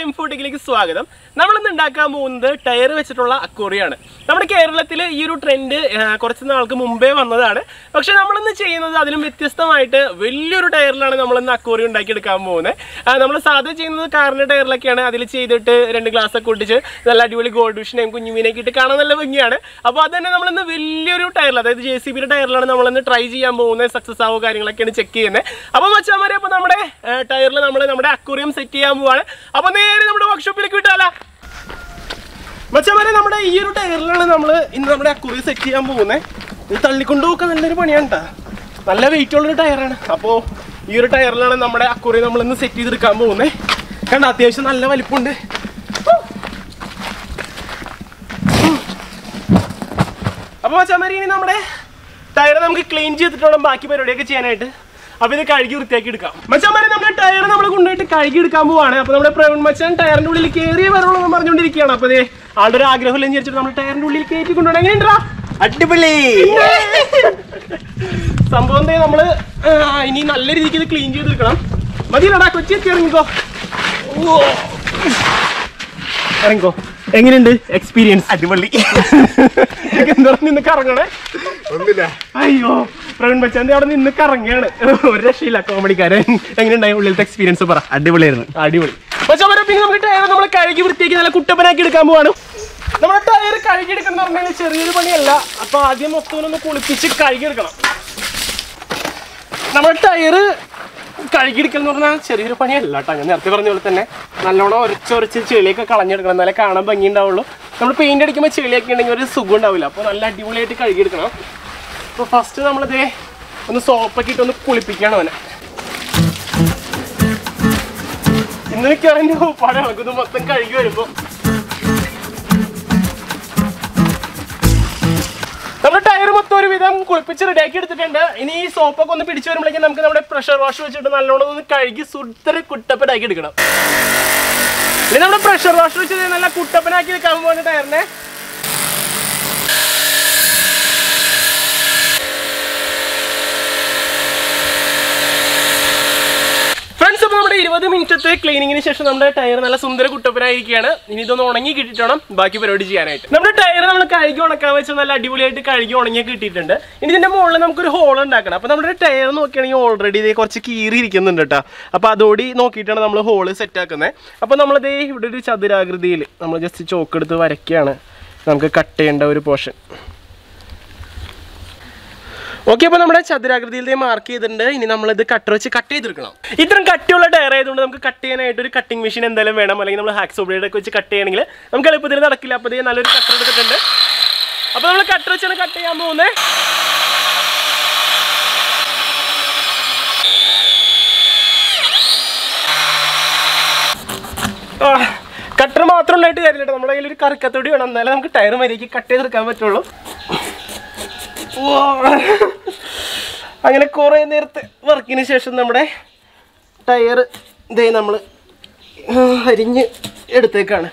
ഇൻഫോട്ടിക്കിലേക്ക് സ്വാഗതം നമ്മളിന്ന് ഉണ്ടാക്കാൻ പോകുന്നത് ടയർ വെച്ചിട്ടുള്ള അക്വറിയാണ് നമ്മുടെ കേരളത്തിൽ ഈ ഒരു ട്രെൻഡ് കുറച്ച് നാൾക്ക് മുമ്പേ വന്നതാണ് പക്ഷെ നമ്മളിന്ന് ചെയ്യുന്നത് അതിലും വ്യത്യസ്തമായിട്ട് വലിയൊരു ടയറിലാണ് നമ്മളിന്ന് അക്വറി ഉണ്ടാക്കിയെടുക്കാൻ പോകുന്നത് നമ്മൾ സാധാ ചെയ്യുന്നത് കാറിൻ്റെ ടയറിലൊക്കെയാണ് അതിൽ ചെയ്തിട്ട് രണ്ട് ഗ്ലാസ് ഒക്കെ ഒട്ടിച്ച് നല്ല അടിപൊളി ഗോൾഡ് വിഷനെയും കുഞ്ഞുമീനൊക്കെ ഇട്ട് കാണാൻ നല്ല ഭംഗിയാണ് അപ്പോൾ അത് തന്നെ നമ്മളിന്ന് വലിയൊരു ടയറിൽ അതായത് ജെ സി ബിയുടെ ടയറിലാണ് നമ്മളിന്ന് ട്രൈ ചെയ്യാൻ പോകുന്നത് സക്സസ് ആവോ കാര്യങ്ങളൊക്കെയാണ് ചെക്ക് ചെയ്യുന്നത് അപ്പോൾ മച്ചാമാരെ അപ്പോൾ നമ്മുടെ ടയറിൽ നമ്മൾ നമ്മുടെ അക്വറിയം സെറ്റ് ചെയ്യാൻ പോവാണ് അപ്പോൾ നേരെ നമ്മുടെ വർക്ക്ഷോപ്പിലേക്ക് വിട്ടാലാ മച്ചാമാരെ നമ്മുടെ ഈ ഒരു ടയറിലാണ് നമ്മൾ ഇന്ന് നമ്മുടെ അക്വറിയം സെറ്റ് ചെയ്യാൻ പോകുന്നത് ഇത് തള്ളിക്കൊണ്ടു പോക്കാൻ നല്ലൊരു പണിയാണ് ട്ടാ. നല്ല വെയിറ്റ് ഉള്ളൊരു ടയറാണ് അപ്പോൾ ഈ ഒരു ടയറിലാണ് നമ്മുടെ അക്വറിയം നമ്മൾ ഇന്ന് സെറ്റ് ചെയ്തെടുക്കാൻ പോകുന്നത് കണ്ട അത്യാവശ്യം നല്ല വലിപ്പമുണ്ട് അപ്പോൾ മച്ചാമാരി ഇനി നമ്മുടെ ടയർ നമുക്ക് ക്ലീൻ ചെയ്തിട്ട് വേണം ബാക്കി പരിപാടിയൊക്കെ ചെയ്യാനായിട്ട് അപ്പൊ ഇത് കഴുകി വൃത്തിയാക്കി എടുക്കാം മച്ചാമാരെ നമ്മുടെ ടയർ നമ്മൾ കൊണ്ടുപോയിട്ട് കഴുകി എടുക്കാൻ പോവാണ് അപ്പൊ നമ്മുടെ പ്രവീൺ മച്ചാൻ ടയറിന്റെ ഉള്ളിൽ കയറിയേ വരുള്ളൂ എന്ന് പറഞ്ഞുകൊണ്ടിരിക്കുകയാണ് അപ്പൊ ദേ ആളുടെ ഒരു ആഗ്രഹം ഇല്ലെന്ന് വിചാരിച്ചിട്ട് നമ്മൾ ടയറിന്റെ ഉള്ളിൽ കയറ്റി കൊണ്ടുപോകണം എങ്ങനെയുണ്ടാ അടിപൊളി സംഭവം എന്തേ നമ്മള് ആ, ഇനി നല്ല രീതിക്ക് ഇത് ക്ലീൻ ചെയ്തെടുക്കണം മതിയില്ലടാ കൊച്ചി എത്തി ഇറങ്ങിക്കോ ഓ. ഇറങ്ങിക്കോ എങ്ങനെയുണ്ട് എക്സ്പീരിയൻസ് അടിപൊളി എന്താ നിന്ന് കറങ്ങണേ ഒന്നില്ല അയ്യോ പ്രവീൺ ബച്ചാന്റെ അവിടെ നിന്ന് കറങ്ങാണ് ഒരു രക്ഷയില്ല കോമഡിക്കാരൻ എങ്ങനെയുണ്ടായി ഉള്ളിലത്തെ എക്സ്പീരിയൻസ് പറ അടിപൊളിയായിരുന്നു അടിപൊളി പക്ഷെ അവരെ പിന്നെ നമുക്ക് ടയർ നമ്മൾ കഴുകി വൃത്തിയാക്കി നല്ല കുട്ടപ്പനാക്കി എടുക്കാൻ പോവാണ് നമ്മുടെ ടയർ കഴുകി എടുക്കണം എന്ന് പറഞ്ഞാൽ ചെറിയൊരു പണിയല്ല അപ്പൊ ആദ്യം മൊത്തം ഒന്ന് കുളിപ്പിച്ച് കഴുകി എടുക്കണം നമ്മുടെ ടയർ കഴുകിയെടുക്കൽ എന്ന് പറഞ്ഞാൽ ചെറിയൊരു പണിയല്ല കേട്ടോ ഞാൻ നേരത്തെ പറഞ്ഞ പോലെ തന്നെ നല്ലോണം ഉരച്ചൊരച്ച് ചെളിയൊക്കെ കളഞ്ഞെടുക്കണം എന്നാലേ കാണാൻ ഭംഗി ഉണ്ടാവുള്ളൂ നമ്മൾ പെയിന്റ് അടിക്കുമ്പോൾ ചെളിയൊക്കെ ഉണ്ടെങ്കിൽ ഒരു സുഖം ഉണ്ടാവില്ല അപ്പോൾ നല്ല അടിപൊളിയായിട്ട് കഴുകിയെടുക്കണം അപ്പോൾ ഫസ്റ്റ് നമ്മളിതേ ഒന്ന് സോപ്പൊക്കെ ഇട്ട് ഒന്ന് കുളിപ്പിക്കണം അവനെ ഇന്ന് മിക്കവാറിന്റെ പടം ഇളകുന്നു മൊത്തം കഴുകി വരുമ്പോ നമ്മുടെ ടയർ മൊത്തം ഒരു വിധം കുളിപ്പിച്ച് റെഡിയാക്കി എടുത്തിട്ടുണ്ട് ഇനി ഈ സോപ്പൊക്കെ ഒന്ന് പിടിച്ചു വരുമ്പോഴേക്കും നമുക്ക് നമ്മുടെ പ്രഷർ വാഷ് വെച്ചിട്ട് നല്ലോണം ഒന്ന് കഴുകി സുത്തര കുട്ടപ്പനാക്കി എടുക്കണം ഇനി നമ്മുടെ പ്രഷർ വാഷ് വെച്ച് നല്ല കുട്ടപ്പനാക്കി എടുക്കാൻ പോകുന്ന ടയറിനെ ഫ്രണ്ട്സ് അപ്പോൾ നമ്മുടെ ഇരുപത് മിനിറ്റത്തെ ക്ലീനിങ്ങിന് ശേഷം നമ്മുടെ ടയർ നല്ല സുന്ദര കുട്ടപ്പനായിരിക്കുകയാണ് ഇനി ഇതൊന്ന് ഉണങ്ങി കിട്ടിയിട്ടണം ബാക്കി പരിപാടി ചെയ്യാനായിട്ട് നമ്മുടെ ടയർ നമ്മൾ കഴുകി ഉണക്കാൻ വെച്ചാൽ നല്ല അടിപൊളിയായിട്ട് കഴുകി ഉണങ്ങി കിട്ടിയിട്ടുണ്ട് ഇനി ഇതിന്റെ മുകളിൽ നമുക്കൊരു ഹോൾ ഉണ്ടാക്കണം അപ്പോൾ നമ്മുടെ ടയർ നോക്കുകയാണെങ്കിൽ ഓൾറെഡി ഇതേ കുറച്ച് കീറി ഇരിക്കുന്നുണ്ട് കേട്ടോ അപ്പോൾ അതോടി നോക്കിയിട്ടാണ് നമ്മൾ ഹോള് സെറ്റ് ആക്കുന്നത് അപ്പോൾ നമ്മളിതേ ഇവിടെ ഒരു ചതുരാകൃതിയിൽ നമ്മൾ ജസ്റ്റ് ചോക്ക് എടുത്ത് വരയ്ക്കുകയാണ് നമുക്ക് കട്ട് ചെയ്യേണ്ട ഒരു പോർഷൻ ഓക്കെ അപ്പോൾ നമ്മുടെ ചതുരാകൃതിയിൽ മാർക്ക് ചെയ്തിട്ടുണ്ട് ഇനി നമ്മളിത് കട്ടർ വെച്ച് കട്ട് ചെയ്തെടുക്കണം ഇത്രയും കട്ടിയുള്ള ടയർ ആയതുകൊണ്ട് നമുക്ക് കട്ട് ചെയ്യാനായിട്ട് ഒരു കട്ടിംഗ് മെഷീൻ എന്തായാലും വേണം അല്ലെങ്കിൽ നമ്മൾ ഹാക്സ് ബ്ലേഡ് ഒക്കെ വെച്ച് കട്ട് ചെയ്യണമെങ്കിൽ നമുക്ക് എളുപ്പത്തിൽ നടക്കില്ല അപ്പോൾ ഇത് നല്ലൊരു കട്ടർ എടുത്തിട്ടുണ്ട് അപ്പോൾ നമ്മൾ കട്ടർ വെച്ചാണ് കട്ട് ചെയ്യാൻ പോകുന്നത് കട്ടർ മാത്രം ഉണ്ടായിട്ട് കാര്യമില്ല നമ്മുടെ കയ്യിൽ ഒരു കറുക്കത്തോടി വേണം എന്നാലേ നമുക്ക് ടയർ മര്യാദയ്ക്ക് കട്ട് ചെയ്തെടുക്കാൻ പറ്റുള്ളൂ ഓ. അങ്ങനെ കുറേ നേരത്തെ വർക്കിന് ശേഷം നമ്മുടെ ടയർ ഇതേ നമ്മൾ അരിഞ്ഞ് എടുത്തേക്കാണ്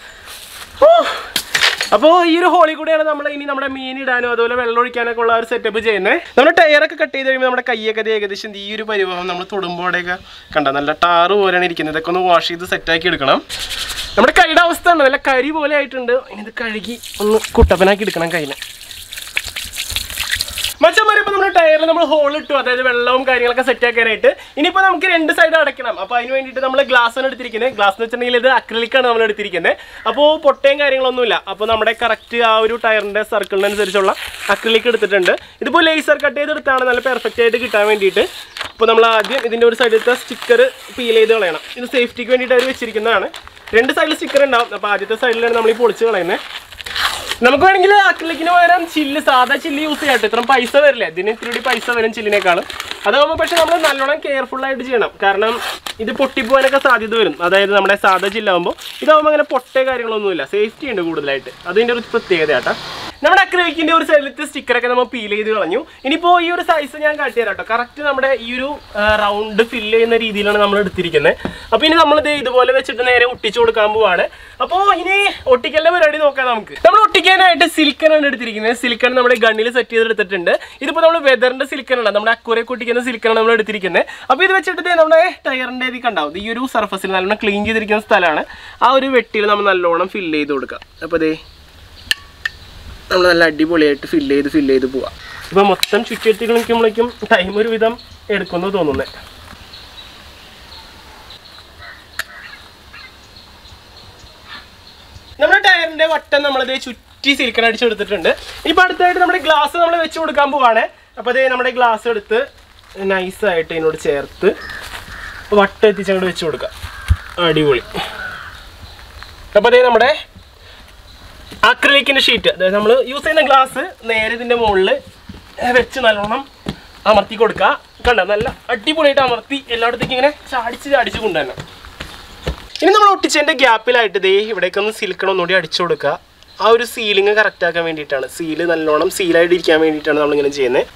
അപ്പോൾ ഈ ഒരു ഹോളിൽ കൂടെയാണ് നമ്മൾ ഇനി നമ്മുടെ മീൻ ഇടാനും അതുപോലെ വെള്ളം ഒഴിക്കാനൊക്കെ ഉള്ള ഒരു സെറ്റപ്പ് ചെയ്യുന്നത് നമ്മുടെ ടയറൊക്കെ കട്ട് ചെയ്ത് കഴിയുമ്പോൾ നമ്മുടെ കൈയൊക്കെ ദേ ഏകദേശം ഈ ഒരു പരിവഹം നമ്മൾ തൊടുമ്പോഴേക്ക് കണ്ട നല്ല ടാറ് പോലെയാണ് ഇരിക്കുന്നത് ഇതൊക്കെ ഒന്ന് വാഷ് ചെയ്ത് സെറ്റാക്കി എടുക്കണം നമ്മുടെ കൈയുടെ അവസ്ഥ ഉണ്ട് നല്ല കരി പോലെ ആയിട്ടുണ്ട് ഇനി ഇത് കഴുകി ഒന്ന് കുട്ടപ്പനാക്കി എടുക്കണം കൈനെ മച്ചന്മാരെ ഇപ്പൊ നമ്മുടെ ടയറിൽ നമ്മൾ ഹോൾ ഇട്ടു അതായത് വെള്ളവും കാര്യങ്ങളൊക്കെ സെറ്റ് ആക്കാനായിട്ട് ഇനിയിപ്പോ നമുക്ക് രണ്ട് സൈഡ് അടയ്ക്കണം അപ്പൊ അതിന് വേണ്ടിയിട്ട് നമ്മൾ ഗ്ലാസ് ആണ് എടുത്തിരിക്കുന്നത് ഗ്ലാസ് എന്ന് വെച്ചിട്ടുണ്ടെങ്കിൽ ഇത് acrylic ആണ് നമ്മൾ എടുത്തിരിക്കുന്നത് അപ്പോൾ പൊട്ടയും കാര്യങ്ങളൊന്നുമില്ല അപ്പോൾ നമ്മുടെ കറക്റ്റ് ആ ഒരു ടയറിന്റെ സർക്കിളിനനുസരിച്ചുള്ള അക്രിലിക് എടുത്തിട്ടുണ്ട് ഇതിപ്പോൾ ലേസർ കട്ട് ചെയ്തെടുത്താണ് നല്ല പെർഫെക്റ്റ് ആയിട്ട് കിട്ടാൻ വേണ്ടിയിട്ട് അപ്പോൾ നമ്മൾ ആദ്യം ഇതിന്റെ ഒരു സൈഡിലത്തെ സ്റ്റിക്കർ പീൽ ചെയ്ത് കളയണം ഇത് സേഫ്റ്റിക്ക് വേണ്ടിയിട്ട് അവർ വെച്ചിരിക്കുന്നതാണ് രണ്ട് സൈഡിൽ സ്റ്റിക്കർ ഉണ്ടാവും അപ്പോൾ ആദ്യത്തെ സൈഡിലാണ് നമ്മൾ ഈ പൊളിച്ച് കളയുന്നത് നമുക്ക് വേണമെങ്കിൽ അക്രിലിക്കിന് പകരം ചില്ല് സാധാ ചില്ല് യൂസ് ചെയ്യാം കേട്ടോ. ഇത്രയും പൈസ വരില്ല ഇതിന് ഇത്തിരി കൂടി പൈസ വരും ചില്ലിനേക്കാളും അതാകുമ്പോൾ പക്ഷെ നമ്മൾ നല്ലോണം കെയർഫുൾ ആയിട്ട് ചെയ്യണം കാരണം ഇത് പൊട്ടിപ്പോകാനൊക്കെ സാധ്യത വരും അതായത് നമ്മുടെ സാധാ ചില്ലാകുമ്പോൾ ഇതാകുമ്പോൾ അങ്ങനെ പൊട്ടേ കാര്യങ്ങളൊന്നുമില്ല സേഫ്റ്റി ഉണ്ട് കൂടുതലായിട്ട് അതിൻ്റെ ഒരു പ്രത്യേകത കേട്ടോ നമ്മുടെ അക്രലിക്കിന്റെ ഒരു സൈഡിലത്തെ സ്റ്റിക്കറൊക്കെ നമ്മൾ പീൽ ചെയ്ത് കളഞ്ഞു ഇനിയിപ്പോൾ ഈ ഒരു സൈസ് ഞാൻ കാട്ടിത്തരാം കേട്ടോ കറക്റ്റ് നമ്മുടെ ഈ ഒരു റൗണ്ട് ഫില്ല് ചെയ്യുന്ന രീതിയിലാണ് നമ്മൾ എടുത്തിരിക്കുന്നത് അപ്പോൾ ഇനി നമ്മളിത് ഇതുപോലെ വെച്ചിട്ട് നേരെ ഒട്ടിച്ചു കൊടുക്കാൻ പോവാണ് അപ്പോൾ ഇനി ഒട്ടിക്കലിന്റെ പരിപാടി നോക്കാം നമുക്ക് നമ്മൾ ഒട്ടിക്കാനായിട്ട് സിലിക്കനാണ് എടുത്തിരിക്കുന്നത് സിലിക്കൺ നമ്മുടെ ഗണ്ണിൽ സെറ്റ് ചെയ്തെടുത്തിട്ടുണ്ട് ഇതിപ്പോൾ നമ്മൾ വെതറിന്റെ സിലിക്കനാണ് നമ്മുടെ അക്കുറെ ഒട്ടിക്കുന്ന സിലിക്കനാണ് നമ്മൾ എടുത്തിരിക്കുന്നത് അപ്പോൾ ഇത് വെച്ചിട്ട് ദേ നമ്മുടെ ടയറിന്റെ ഇത് കണ്ടാവും ഈ ഒരു സർഫസിൽ നല്ലോണം ക്ലീൻ ചെയ്തിരിക്കുന്ന സ്ഥലമാണ് ആ ഒരു വെട്ടിയിൽ നമ്മൾ നല്ലോണം ഫില്ല് ചെയ്ത് കൊടുക്കാം അപ്പോൾ ദേ നമ്മൾ നല്ല അടിപൊളിയായിട്ട് ഫില്ല് ചെയ്ത് ഫില്ല് ചെയ്ത് പോവാം ഇപ്പം മൊത്തം ചുറ്റിയെത്തി നിൽക്കുമ്പോഴേക്കും ടൈം ഒരു വിധം എടുക്കുന്നു തോന്നുന്നത് നമ്മുടെ ടയറിന്റെ വട്ടം നമ്മളിത് ചുറ്റി സിലിക്കൺ അടിച്ചെടുത്തിട്ടുണ്ട് ഇനിയിപ്പോൾ അടുത്തായിട്ട് നമ്മുടെ ഗ്ലാസ് നമ്മൾ വെച്ച് കൊടുക്കാൻ പോവാണ് അപ്പോൾ അതേ നമ്മുടെ ഗ്ലാസ് എടുത്ത് നൈസായിട്ട് ഇതിനോട് ചേർത്ത് വട്ടം എത്തിച്ചങ്ങോട്ട് വെച്ച് കൊടുക്കാം അടിപൊളി അപ്പോൾ അതേ നമ്മുടെ അക്രലിക്കിന്റെ ഷീറ്റ് അതായത് നമ്മൾ യൂസ് ചെയ്യുന്ന ഗ്ലാസ് നേരെ ഇതിന്റെ മുകളിൽ വെച്ച് നല്ലോണം അമർത്തി കൊടുക്കുക കണ്ട നല്ല അടിപൊളിയായിട്ട് അമർത്തി എല്ലായിടത്തേക്കും ഇങ്ങനെ ചാടിച്ച് ചാടിച്ച് കൊണ്ടുവരണം ഇനി നമ്മൾ ഒട്ടിച്ചതിന്റെ ഗ്യാപ്പിലായിട്ട് ദേ ഇവിടേക്ക് ഒന്ന് സിലിക്കൺ ഒന്നുകൂടി അടിച്ചു കൊടുക്കുക ആ ഒരു സീലിംഗ് കറക്റ്റ് ആക്കാൻ വേണ്ടിയിട്ടാണ് സീല് നല്ലോണം സീലായിട്ട് ഇരിക്കാൻ വേണ്ടിയിട്ടാണ് നമ്മളിങ്ങനെ ചെയ്യുന്നത്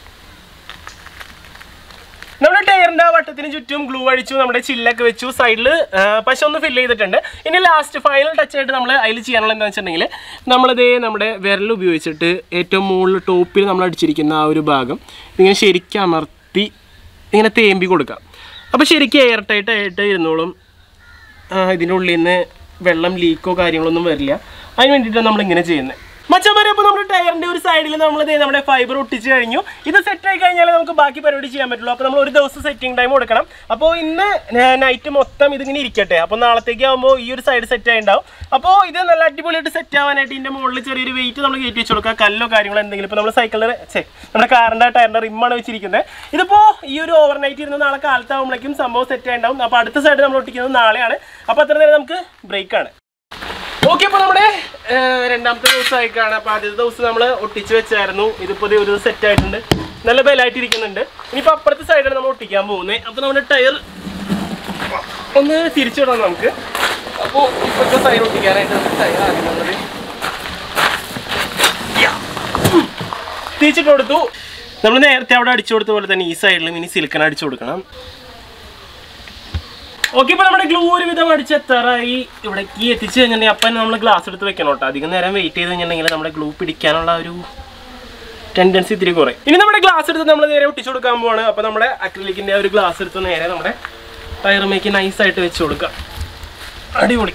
നമ്മുടെ ടയറിന്റെ ആ വട്ടത്തിന് ചുറ്റും ഗ്ലൂ അടിച്ചു നമ്മുടെ ചില്ലൊക്കെ വെച്ചു സൈഡിൽ പശ ഒന്ന് ഫില്ല് ചെയ്തിട്ടുണ്ട് ഇനി ലാസ്റ്റ് ഫൈനൽ ടച്ച് ആയിട്ട് നമ്മൾ അതിൽ ചെയ്യാനുള്ള എന്താ വെച്ചിട്ടുണ്ടെങ്കിൽ നമ്മളിതേ നമ്മുടെ വിരൽ ഉപയോഗിച്ചിട്ട് ഏറ്റവും മുകളിൽ ടോപ്പിൽ നമ്മൾ അടിച്ചിരിക്കുന്ന ആ ഒരു ഭാഗം ഇങ്ങനെ ശരിക്കും അമർത്തി ഇങ്ങനെ തേമ്പി കൊടുക്കാം അപ്പോൾ ശരിക്കും എയർ ടൈറ്റ് ആയിട്ട് ഇരുന്നോളും ആ, ഇതിൻ്റെ ഉള്ളിൽ നിന്ന് വെള്ളം ലീക്കോ കാര്യങ്ങളൊന്നും വരില്ല അതിന് വേണ്ടിയിട്ടാണ് നമ്മൾ ഇങ്ങനെ ചെയ്യുന്നത് മച്ചന്മാരെ അപ്പോൾ നമ്മുടെ ടയറിന്റെ ഒരു സൈഡിൽ നമ്മൾ നമ്മുടെ ഫൈബർ ഒട്ടിച്ച് കഴിഞ്ഞു ഇത് സെറ്റ് ആയി കഴിഞ്ഞാൽ നമുക്ക് ബാക്കി പരിപാടി ചെയ്യാൻ പറ്റുള്ളൂ അപ്പോൾ നമ്മൾ ഒരു ദിവസം സെറ്റിംഗ് ടൈം കൊടുക്കണം അപ്പോൾ ഇന്ന് നൈറ്റ് മൊത്തം ഇതിങ്ങനെ ഇരിക്കട്ടെ അപ്പോൾ നാളത്തേക്ക് ആകുമ്പോൾ ഈ ഒരു സൈഡ് സെറ്റ് ആയി ഉണ്ടാവും അപ്പോൾ ഇത് നല്ല അടിപൊളിയായിട്ട് സെറ്റ് ആവാനായിട്ട് ഇതിന്റെ മുകളിൽ ചെറിയൊരു വെയിറ്റ് നമ്മൾ കയറ്റി വെച്ച് കൊടുക്കുക കല്ലോ കാര്യങ്ങളോ എന്തെങ്കിലും ഇപ്പോൾ നമ്മൾ സൈക്കിളിൽ ചേ നമ്മുടെ കാറിന്റെ ടയറിന്റെ റിമ്മാണ് വെച്ചിരിക്കുന്നത് ഇതിപ്പോൾ ഈ ഒരു ഓവർ നൈറ്റ് ഇരുന്ന് നാളെ കാലത്താകുമ്പോഴേക്കും സംഭവം സെറ്റ് ആയിട്ടുണ്ടാവും അപ്പോൾ അടുത്ത സൈഡ് നമ്മൾ ഒട്ടിക്കുന്നത് നാളെയാണ് അപ്പോൾ അത്ര നേരം നമുക്ക് ബ്രേക്കാണ് ഓക്കെ അപ്പോൾ നമ്മുടെ ഏർ, രണ്ടാമത്തെ ദിവസം ആയിക്കാണ് അപ്പോൾ ആദ്യത്തെ ദിവസം നമ്മൾ ഒട്ടിച്ച് വെച്ചായിരുന്നു ഇതിപ്പോൾ ഒരു ദിവസം സെറ്റ് ആയിട്ടുണ്ട് നല്ല ബലമായിട്ട് ഇരിക്കുന്നുണ്ട് ഇനിയിപ്പോൾ അപ്പുറത്തെ സൈഡാണ് നമ്മൾ ഒട്ടിക്കാൻ പോകുന്നത് അപ്പോൾ നമ്മുടെ ടയർ ഒന്ന് തിരിച്ചിടാം നമുക്ക് അപ്പോൾ ഇപ്പോഴത്തെ സൈഡ് ഒട്ടിക്കാനായിട്ട് നമുക്ക് ടയർ ആദ്യം നമ്മളത് തിരിച്ചിട്ട് കൊടുത്തു നമ്മൾ നേരത്തെ അവിടെ അടിച്ചു കൊടുത്ത പോലെ തന്നെ ഈ സൈഡിലും ഇനി സിലിക്കൺ അടിച്ചു കൊടുക്കണം ഓക്കെ ഇപ്പൊ നമ്മുടെ ഗ്ലൂ ഒരുവിധം അടിച്ചെത്താറായി ഇവിടേക്ക് എത്തിച്ച് കഴിഞ്ഞിട്ടുണ്ടെങ്കിൽ അപ്പം നമ്മൾ ഗ്ലാസ് എടുത്ത് വെക്കണം കേട്ടോ അധികം നേരം വെയിറ്റ് ചെയ്ത് കഴിഞ്ഞിട്ടുണ്ടെങ്കിൽ നമ്മുടെ ഗ്ലൂ പിടിക്കാനുള്ള ഒരു ടെൻഡൻസി ഇത്തിരി കുറേ ഇനി നമ്മുടെ ഗ്ലാസ് എടുത്ത് നമ്മൾ നേരെ ഒട്ടിച്ചു കൊടുക്കാൻ പോവാണ് അപ്പോൾ നമ്മുടെ അക്രിലിക്കിന്റെ ഒരു ഗ്ലാസ് എടുത്ത് നേരെ നമ്മുടെ ടയറുമേക്ക് നൈസായിട്ട് വെച്ച് കൊടുക്കാം അടിപൊളി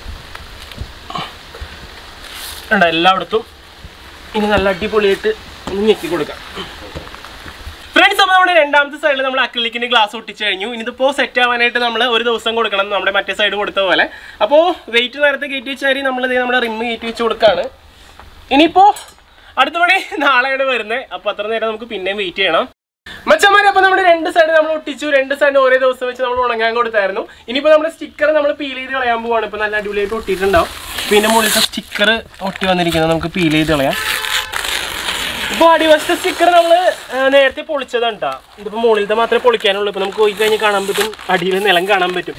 ഉണ്ട് എല്ലായിടത്തും ഇനി നല്ല അടിപൊളിയായിട്ട് ഒന്ന് ഞെക്കി കൊടുക്കാം ഫ്രണ്ട്സ് അപ്പോൾ നമ്മുടെ രണ്ടാമത്തെ സൈഡിൽ നമ്മൾ അക്രിലിക്കിന്റെ ഗ്ലാസ് ഒട്ടിച്ച് കഴിഞ്ഞു ഇനിയിപ്പോൾ സെറ്റ് ആവാനായിട്ട് നമ്മൾ ഒരു ദിവസം കൊടുക്കണം നമ്മുടെ മറ്റേ സൈഡ് കൊടുത്ത പോലെ അപ്പോൾ വെയിറ്റ് നേരത്തെ കയറ്റി വെച്ചാൽ നമ്മൾ നമ്മുടെ റിമ്മ് കയറ്റി വെച്ച് കൊടുക്കുകയാണ് ഇനിയിപ്പോൾ അടുത്ത പണി നാളെയാണ് വരുന്നത് അപ്പോൾ അത്ര നേരം നമുക്ക് പിന്നെയും വെയിറ്റ് ചെയ്യണം മച്ചന്മാരെ അപ്പോൾ നമ്മുടെ രണ്ട് സൈഡ് നമ്മൾ ഒട്ടിച്ചു രണ്ട് സൈഡ് ഓരോ ദിവസം വെച്ച് നമ്മൾ ഉണങ്ങാൻ കൊടുത്തായിരുന്നു ഇനിയിപ്പോൾ നമ്മുടെ സ്റ്റിക്കർ നമ്മൾ പീൽ ചെയ്ത് കളയാൻ പോവാണ് ഇപ്പോൾ നല്ല അടിപൊളിയായിട്ട് ഒട്ടിയിട്ടുണ്ടാവും പിന്നെ മുകളിലത്തെ സ്റ്റിക്കർ ഒട്ടി വന്നിരിക്കുന്നത് നമുക്ക് പീൽ ചെയ്ത് കളയാം ഇപ്പോൾ അടിവശത്തെ സ്റ്റിക്കർ നമ്മൾ നേരത്തെ പൊളിച്ചതാണ് കേട്ടോ ഇതിപ്പോൾ മുകളിലത്തെ മാത്രമേ പൊളിക്കാനുള്ളൂ ഇപ്പോൾ നമുക്ക് പോയി കഴിഞ്ഞ് കാണാൻ പറ്റും അടിയിൽ നിലം കാണാൻ പറ്റും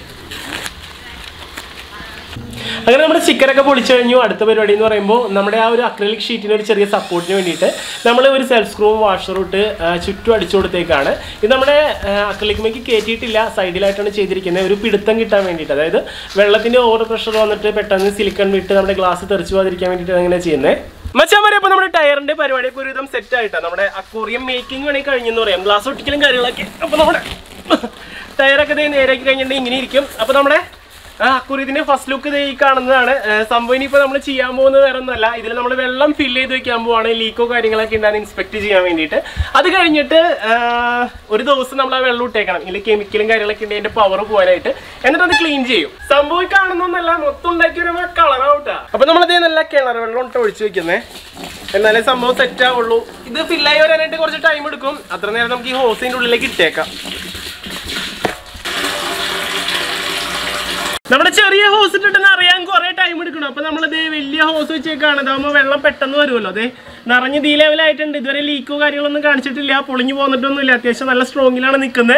അങ്ങനെ നമ്മുടെ സ്റ്റിക്കറൊക്കെ പൊളിച്ചു കഴിഞ്ഞു അടുത്ത പരിപാടി എന്ന് പറയുമ്പോൾ നമ്മുടെ ആ ഒരു അക്രലിക് ഷീറ്റിന് ഒരു ചെറിയ സപ്പോർട്ടിന് വേണ്ടിയിട്ട് നമ്മൾ ഒരു സെൽഫ് സ്ക്രൂവും വാഷറും ഇട്ട് ആ, ചുറ്റും അടിച്ചു കൊടുത്തേക്കാണ് ഇത് നമ്മുടെ അക്രലിക് മേക്ക് കയറ്റിയിട്ടില്ല സൈഡിലായിട്ടാണ് ചെയ്തിരിക്കുന്നത് ഒരു പിടുത്തം കിട്ടാൻ വേണ്ടിയിട്ട് അതായത് വെള്ളത്തിൻ്റെ ഓവർ പ്രഷർ വന്നിട്ട് പെട്ടെന്ന് സിലിക്കൺ വിട്ട് നമ്മുടെ ഗ്ലാസ് തെറിച്ചു പോകാതിരിക്കാൻ വേണ്ടിയിട്ടാണ് അങ്ങനെ ചെയ്യുന്നത് മച്ചാമാരെ അപ്പോൾ നമ്മുടെ ടയറിന്റെ പരിപാടിയൊക്കെ ഒരുവിധം സെറ്റ് ആയിട്ടാണ് നമ്മുടെ അക്വറിയം മേക്കിംഗ് വേണമെങ്കിൽ കഴിഞ്ഞെന്ന് പറയാം ഗ്ലാസ് ഒട്ടിക്കലും കാര്യങ്ങളൊക്കെ അപ്പോൾ നമ്മുടെ ടയറൊക്കെ ദേ നേരാക്കി കഴിഞ്ഞിട്ടുണ്ടെങ്കിൽ ഇങ്ങനെ ഇരിക്കും അപ്പോൾ നമ്മുടെ ആ അക്കുറിയത്തിന്റെ ഫസ്റ്റ് ലുക്ക് ഇത് ഈ കാണുന്നതാണ് ഏർ സംഭവം ഇനിയിപ്പോൾ നമ്മൾ ചെയ്യാൻ പോകുന്നത് വേറെ ഒന്നല്ല ഇതിൽ നമ്മൾ വെള്ളം ഫില്ല് ചെയ്ത് വെക്കാൻ പോവാണ് ലീക്കോ കാര്യങ്ങളൊക്കെ ഉണ്ടാകുന്ന ഇൻസ്പെക്ട് ചെയ്യാൻ വേണ്ടിയിട്ട് അത് കഴിഞ്ഞിട്ട് ഏർ ഒരു ദിവസം നമ്മൾ ആ വെള്ളം ഇട്ടേക്കണം ഇതിൽ കെമിക്കലും കാര്യങ്ങളൊക്കെ ഉണ്ട് അതിന്റെ പവർ പോകാനായിട്ട് എന്നിട്ട് അത് ക്ലീൻ ചെയ്യും സംഭവം ഈ കാണുന്നൊന്നല്ല മൊത്തം ഉണ്ടാക്കി വരുമ്പോൾ കളറാവട്ടാ അപ്പൊ നമ്മളിതേ നല്ല കിണർ വെള്ളം ഇട്ട് ഒഴിച്ചു വെക്കുന്നേ എന്നാലേ സംഭവം സെറ്റ് ആവുള്ളൂ ഇത് ഫില്ലായി വരാനായിട്ട് കുറച്ച് ടൈം എടുക്കും അത്ര നേരം നമുക്ക് ഈ ഹോസിന്റെ ഉള്ളിലേക്ക് ഇട്ടേക്കാം നമ്മുടെ ചെറിയ ഹോസ് ഇട്ടിട്ടെന്ന് അറിയാൻ കുറെ ടൈം എടുക്കണം അപ്പൊ നമ്മളിത് വലിയ ഹോസ് വെച്ചേക്കാണ് ഇതാകുമ്പോൾ വെള്ളം പെട്ടെന്ന് വരുമല്ലോ അതെ നിറഞ്ഞ് ദീ ലെവലായിട്ടുണ്ട് ഇതുവരെ ലീക്കോ കാര്യങ്ങളൊന്നും കാണിച്ചിട്ടില്ല പൊളിഞ്ഞു പോന്നിട്ടൊന്നുമില്ല അത്യാവശ്യം നല്ല സ്ട്രോങ്ങിലാണ് നിൽക്കുന്നത്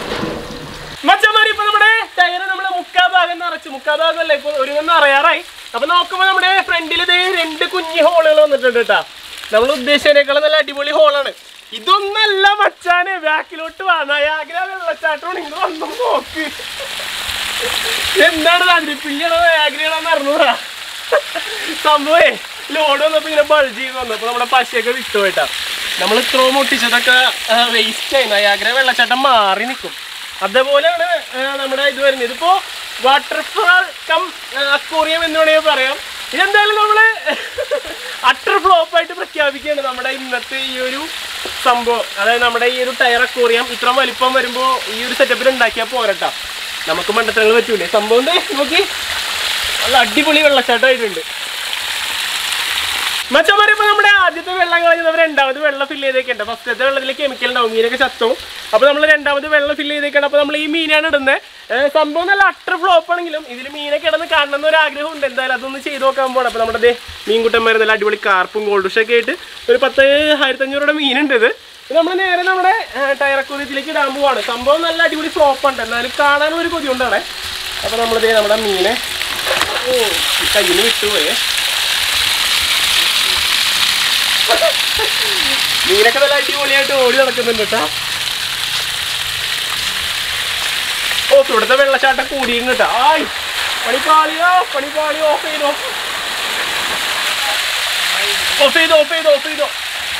മച്ചന്മാരി ഇപ്പൊ നമ്മുടെ ടയർ നമ്മള് മുക്കാ ഭാഗം നിറച്ചു മുക്കാ ഭാഗം അല്ല ഇപ്പൊ ഒരു നിറയാറായി അപ്പൊ നോക്കുമ്പോ നമ്മുടെ ഫ്രണ്ടിൽ ഇത് രണ്ട് കുഞ്ഞി ഹോളുകൾ വന്നിട്ടുണ്ട് കേട്ടാ നമ്മൾ ഉദ്ദേശിച്ചതിനേക്കാളും നല്ല അടിപൊളി ഹോളാണ് ഇതൊന്നല്ല മച്ചാനെ ബാക്കിലോട്ട് വാ നയാഗ്ര വെള്ളച്ചാട്ടമാണ് ഇങ്ങ് വന്നു നോക്ക് എന്താണ് അതിരിപ്പില്ലാണോ നയാഗ്രയാണോ അറിഞ്ഞൂടാ സംഭവേ ലോഡ് വന്നപ്പോ ഇങ്ങനെ ബൾജ് ചെയ്ത് വന്നപ്പോ നമ്മുടെ പശയൊക്കെ വിട്ടുപോയിട്ടാ നമ്മൾ ഇത്രോ മുട്ടിച്ചതൊക്കെ വേസ്റ്റ് ആയി നയാഗ്ര വെള്ളച്ചാട്ടം മാറി നിൽക്കും അതേപോലെയാണ് ആ, നമ്മുടെ ഇത് വരുന്നത് ഇതിപ്പോ വാട്ടർഫാൾ കം അക്വോറിയം എന്ന് വേണമെങ്കിൽ പറയാം ഇതെന്തായാലും നമ്മള് അട്ടർ ഫ്ലോപ്പ് ആയിട്ട് പ്രഖ്യാപിക്കുകയാണ് നമ്മുടെ ഇന്നത്തെ ഈ ഒരു സംഭവം അതായത് നമ്മുടെ ഈ ഒരു ടയർ അക്വോറിയം ഇത്ര വലിപ്പം വരുമ്പോ ഈ ഒരു സെറ്റപ്പിൽ ഉണ്ടാക്കിയാൽ പോരട്ടാ നമുക്ക് മണ്ടത്തരങ്ങൾ പറ്റൂലേ സംഭവം ദേ നോക്കി നല്ല അടിപൊളി വെള്ളച്ചാട്ടമായിട്ടുണ്ട് മച്ചന്മാരെ ഇപ്പൊ നമ്മുടെ ആദ്യത്തെ വെള്ളം കളഞ്ഞത് രണ്ടാമത് വെള്ളം ഫില്ല് ചെയ്തേക്കുണ്ട് ഫസ്റ്റത്തെ വെള്ളത്തിൽ കെമിക്കൽ ഉണ്ടാവും മീനൊക്കെ ചത്തും അപ്പൊ നമ്മൾ രണ്ടാമത് വെള്ളം ഫില്ല് ചെയ്തേക്കാണ് അപ്പൊ നമ്മൾ ഈ മീനാണ് ഇടുന്നത് സംഭവം നല്ല അട്ടർ ഫ്ലോപ്പ് ആണെങ്കിലും ഇതിൽ മീനൊക്കെ ഇടന്ന് കാണണം എന്നൊരു ആഗ്രഹം ഉണ്ട് എന്തായാലും അതൊന്ന് ചെയ്ത് നോക്കാൻ പോകണം അപ്പൊ നമ്മുടെ ദേ മീൻകുട്ടന്മാർ നല്ല അടിപൊളി കാർപ്പും ഗോൾഡ് ഒക്കെ ആയിട്ട് ഒരു പത്ത് ആയിരത്തഞ്ഞൂറുടെ മീനുണ്ട് ഇത് ഇത് നമ്മൾ നേരെ നമ്മുടെ ടയറക്കൂതിലേക്ക് ഇടാൻ പോവാണ് സംഭവം നല്ല അടിപൊളി ഫ്ലോപ്പ് ഉണ്ട് എന്നാലും കാണാനും ഒരു കൊതി കൊണ്ടാണ് അപ്പൊ നമ്മളിതേ നമ്മുടെ മീനെ ഓ ഈ കയ്യിൽ നിന്ന് വിട്ടുപോയേ മീനൊക്കെ നല്ല അടിപൊളിയായിട്ട് ഓടി നടക്കുന്നുണ്ട് കേട്ടാ ഓ ഇവിടുത്തെ വെള്ളച്ചാട്ടം കൂടിയിരുന്നു കേട്ടാ ആയ് പണിപ്പാളിയോ പണിപ്പാളി ഓഫ് ചെയ്തോ ഓഫ് ചെയ്തോ ഓഫ് ചെയ്തോ ഓഫ് ചെയ്തോ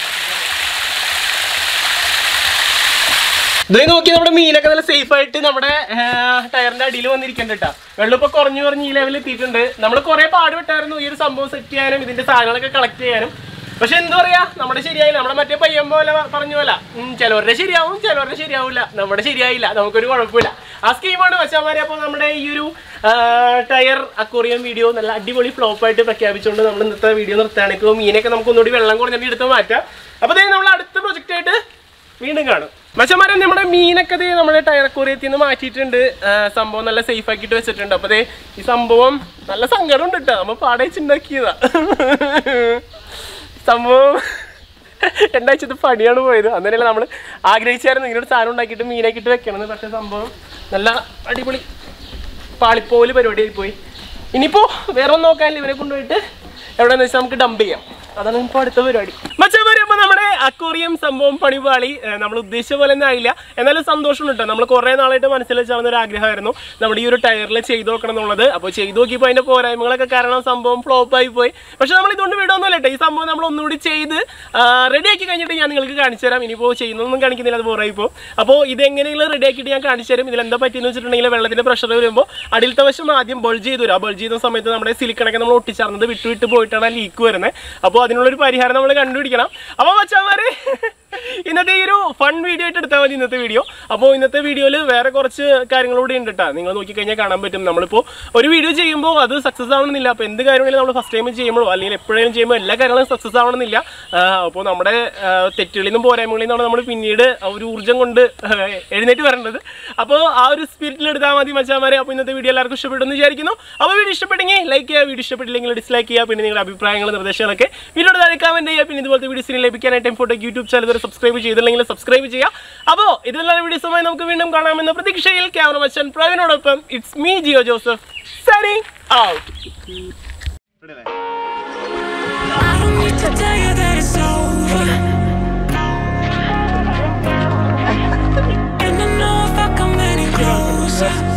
ഇത് നോക്കി നമ്മുടെ മീനൊക്കെ നല്ല സേഫ് ആയിട്ട് നമ്മുടെ ടയറിന്റെ അടിയിൽ വന്നിരിക്കണ്ട കേട്ടാ വെള്ളം ഇപ്പൊ കുറഞ്ഞു കുറഞ്ഞ് ഈ ലെവലിൽ എത്തിയിട്ടുണ്ട് നമ്മൾ കുറെ പാടുപെട്ടായിരുന്നു ഈ ഒരു സംഭവം സെറ്റ് ചെയ്യാനും ഇതിന്റെ സാധനങ്ങളൊക്കെ കളക്ട് ചെയ്യാനും പക്ഷെ എന്താ പറയാ നമ്മുടെ ശരിയായില്ല നമ്മുടെ മറ്റേ പയ്യൻ പോലെ പറഞ്ഞ പോലെ ഉം, ചിലവരുടെ ശരിയാവും ചിലവരുടെ ശരിയാവില്ല നമ്മുടെ ശരിയായില്ല നമുക്കൊരു കുഴപ്പമില്ല ആ സ്കീമാണ് വച്ചാമാരെ അപ്പോൾ നമ്മുടെ ഈ ഒരു ടയർ അക്വറിയം വീഡിയോ നല്ല അടിപൊളി ഫ്ലോപ്പ് ആയിട്ട് പ്രഖ്യാപിച്ചുകൊണ്ട് നമ്മൾ ഇന്നത്തെ വീഡിയോ നിർത്തുകയാണ് ഇപ്പോൾ മീനൊക്കെ നമുക്ക് ഒന്നുകൂടി വെള്ളം കുറഞ്ഞിട്ട് എടുത്ത് മാറ്റാം അപ്പോൾ ദേ നമ്മൾ അടുത്ത പ്രൊജക്റ്റ് ആയിട്ട് വീണ്ടും കാണും മച്ചന്മാരെ നമ്മുടെ മീനൊക്കെ ദേ നമ്മുടെ ടയർ അക്വറിയത്തിൽ നിന്ന് മാറ്റിയിട്ടുണ്ട് ആ, സംഭവം നല്ല സേഫ് ആക്കിയിട്ട് വെച്ചിട്ടുണ്ട് അപ്പോൾ ദേ ഈ സംഭവം നല്ല സങ്കടം ഉണ്ട് കേട്ടോ നമ്മൾ പാടേച്ചുണ്ടാക്കിയതാ സംഭവം രണ്ടാഴ്ചത്തെ പണിയാണ് പോയത് അന്നേരമല്ല നമ്മൾ ആഗ്രഹിച്ചായിരുന്നു ഇങ്ങനെ ഒരു സാധനം ഉണ്ടാക്കിയിട്ട് മീനാക്കിയിട്ട് വെക്കണമെന്ന് പക്ഷേ സംഭവം നല്ല അടിപൊളി പാളിപ്പോല് പരിപാടിയായി പോയി ഇനിയിപ്പോ വേറെ ഒന്നും നോക്കാനില്ല ഇവരെ കൊണ്ടുപോയിട്ട് എവിടെയെന്ന് വെച്ചാൽ നമുക്ക് ഡംപ് ചെയ്യാം അതാണ് ഇപ്പോൾ അടുത്ത പരിപാടി മച്ചന്മാരെ അപ്പോൾ നമ്മുടെ അക്വറിയം സംഭവം പണിപാളി നമ്മൾ ഉദ്ദേശിച്ച പോലെ ഒന്നും ആയില്ല എന്നാലും സന്തോഷമുണ്ട് കേട്ടോ നമ്മൾ കുറേ നാളായിട്ട് മനസ്സിൽ വെച്ചാവുന്ന ഒരു ആഗ്രഹമായിരുന്നു നമ്മുടെ ഈ ഒരു ടയറിൽ ചെയ്ത് നോക്കണം എന്നുള്ളത് അപ്പോൾ ചെയ്ത് നോക്കിയപ്പോൾ അതിൻ്റെ പോരായ്മകളൊക്കെ കാരണം സംഭവം ഫ്ലോപ്പ് ആയി പോയി പക്ഷെ നമ്മൾ ഇതുകൊണ്ട് വിടുമൊന്നുമല്ല കേട്ടോ ഈ സംഭവം നമ്മൾ ഒന്നുകൂടി ചെയ്ത് റെഡി ആക്കി കഴിഞ്ഞിട്ട് ഞാൻ നിങ്ങൾക്ക് കാണിച്ചു തരാം ഇനിയിപ്പോൾ ചെയ്യുന്നൊന്നും കാണിക്കുന്നില്ല അത് ബോറായി പോകും അപ്പോൾ ഇത് എങ്ങനെയെങ്കിലും റെഡി ആക്കിയിട്ട് ഞാൻ കാണിച്ചു തരും ഇതിൽ എന്താ പറ്റിയെന്ന് വെച്ചിട്ടുണ്ടെങ്കിൽ വെള്ളത്തിന്റെ പ്രഷർ വരുമ്പോൾ അടിയിലത്തെ വശം ആദ്യം ബൾജ് ചെയ്ത് വരും ആ ബൾജ് ചെയ്യുന്ന സമയത്ത് നമ്മുടെ സിലിക്കണൊക്കെ നമ്മൾ ഒട്ടിച്ചേർന്നത് വിട്ട് വിട്ട് പോയിട്ടാണ് ആ ലീക്ക് വരുന്നത് അപ്പോൾ അതിനുള്ളൊരു പരിഹാരം നമ്മൾ കണ്ടുപിടിക്കണം അപ്പോൾ മച്ചാമാരെ ഇന്നത്തെ ഈ ഒരു ഫൺ വീഡിയോ ആയിട്ട് എടുത്താൽ മതി ഇന്നത്തെ വീഡിയോ അപ്പോൾ ഇന്നത്തെ വീഡിയോയിൽ വേറെ കുറച്ച് കാര്യങ്ങളൂടെ ഉണ്ട് കേട്ടോ നിങ്ങൾ നോക്കിക്കഴിഞ്ഞാൽ കാണാൻ പറ്റും നമ്മളിപ്പോൾ ഒരു വീഡിയോ ചെയ്യുമ്പോൾ അത് സക്സസ് ആവണമെന്നില്ല അപ്പോൾ എന്ത് കാര്യമാണെങ്കിലും നമ്മൾ ഫസ്റ്റ് ടൈം ചെയ്യുമ്പോഴോ അല്ലെങ്കിൽ എപ്പോഴേലും ചെയ്യുമ്പോൾ എല്ലാ കാര്യങ്ങളും സക്സസ് ആവണമെന്നില്ല അപ്പോൾ നമ്മുടെ ആ, തെറ്റുകളിൽ നിന്നും പോരായ്മകളിൽ നിന്നാണ് നമ്മൾ പിന്നീട് ആ ഒരു ഊർജ്ജം കൊണ്ട് ആ, എഴുന്നേറ്റ് വരേണ്ടത് അപ്പോൾ ആ ഒരു സ്പിരിറ്റിൽ എടുത്താൽ മതി മച്ചാമാരെ അപ്പോൾ ഇന്നത്തെ വീഡിയോ എല്ലാവർക്കും ഇഷ്ടപ്പെട്ടെന്ന് വിചാരിക്കുന്നു അപ്പോൾ വീഡിയോ ഇഷ്ടപ്പെട്ടെങ്കിൽ ലൈക്ക് ചെയ്യുക വീഡിയോ ഇഷ്ടപ്പെട്ടില്ലെങ്കിൽ ഡിസ്ലൈക്ക് ചെയ്യുക പിന്നെ നിങ്ങളുടെ അഭിപ്രായങ്ങൾ നിർദ്ദേശങ്ങളൊക്കെ വീഡിയോയുടെ താഴെ കമൻറ്റ് ചെയ്യുക പിന്നെ ഇതുപോലത്തെ വീഡിയോസിനെ ലഭിക്കാനായിട്ട് ഫോട്ടോ യൂട്യൂബ് ചാനൽ ഇതുവരെ സബ്സ്ക്രൈബ് ചെയ്തില്ലെങ്കിൽ സബ്സ്ക്രൈബ് ചെയ്യുക അപ്പോൾ ഇതിലുള്ള വീഡിയോസുമായി നമുക്ക് വീണ്ടും കാണാമെന്ന പ്രതീക്ഷയിൽ ക്യാമറ മച്ചൻ പ്രവീണോടൊപ്പം it's me Jio Joseph signing out I don't need to tell you that it's over. And I know if I come any closer,